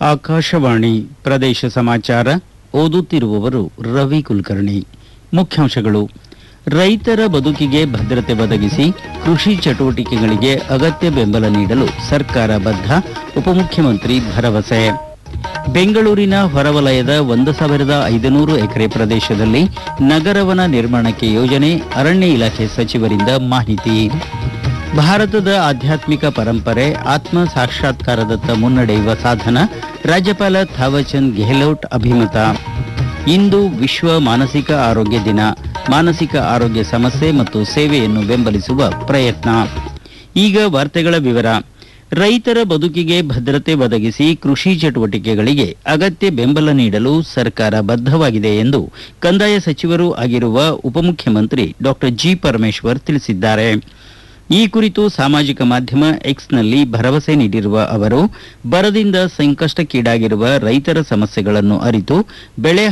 ಆಕಾಶವಾಣಿ ಪ್ರದೇಶ ಸಮಾಚಾರ ಓದುತ್ತಿರುವವರು ರವಿ ಕುಲಕರ್ಣಿ ಮುಖ್ಯಾಂಶಗಳು ರೈತರ ಬದುಕಿಗೆ ಭದ್ರತೆ ಒದಗಿಸಿ ಕೃಷಿ ಚಟುವಟಿಕೆಗಳಿಗೆ ಅಗತ್ಯ ಬೆಂಬಲ ನೀಡಲು ಸರ್ಕಾರ ಬದ್ಧ ಉಪಮುಖ್ಯಮಂತ್ರಿ ಭರವಸೆ ಬೆಂಗಳೂರಿನ ಹೊರವಲಯದ ಒಂದು ಸಾವಿರದ ಐದುನೂರು ಎಕರೆ ಪ್ರದೇಶದಲ್ಲಿ ನಗರವನ ನಿರ್ಮಾಣಕ್ಕೆ ಯೋಜನೆ ಅರಣ್ಯ ಇಲಾಖೆ ಸಚಿವರಿಂದ ಮಾಹಿತಿ ಭಾರತದ ಆಧ್ಯಾತ್ಮಿಕ ಪರಂಪರೆ ಆತ್ಮ ಸಾಕ್ಷಾತ್ಕಾರದತ್ತ ಮುನ್ನಡೆಯುವ ಸಾಧನ ರಾಜ್ಯಪಾಲ ಥಾವರ್ಚಂದ್ ಗೆಹ್ಲೋಟ್ ಅಭಿಮತ ಇಂದು ವಿಶ್ವ ಮಾನಸಿಕ ಆರೋಗ್ಯ ದಿನ ಮಾನಸಿಕ ಆರೋಗ್ಯ ಸಮಸ್ಯೆ ಮತ್ತು ಸೇವೆಯನ್ನು ಬೆಂಬಲಿಸುವ ಪ್ರಯತ್ನ ಈಗ ವಾರ್ತೆಗಳ ವಿವರ ರೈತರ ಬದುಕಿಗೆ ಭದ್ರತೆ ಒದಗಿಸಿ ಕೃಷಿ ಚಟುವಟಿಕೆಗಳಿಗೆ ಅಗತ್ಯ ಬೆಂಬಲ ನೀಡಲು ಸರ್ಕಾರ ಬದ್ಧವಾಗಿದೆ ಎಂದು ಕಂದಾಯ ಸಚಿವರೂ ಆಗಿರುವ ಉಪಮುಖ್ಯಮಂತ್ರಿ ಡಾಕ್ಟರ್ ಜಿ ಪರಮೇಶ್ವರ್ ತಿಳಿಸಿದ್ದಾರೆ ಈ ಕುರಿತು ಸಾಮಾಜಿಕ ಮಾಧ್ಯಮ ಎಕ್ಸ್ನಲ್ಲಿ ಭರವಸೆ ನೀಡಿರುವ ಅವರು ಬರದಿಂದ ಸಂಕಷ್ಟಕ್ಕೀಡಾಗಿರುವ ರೈತರ ಸಮಸ್ಯೆಗಳನ್ನು ಅರಿತು ಬೆಳೆ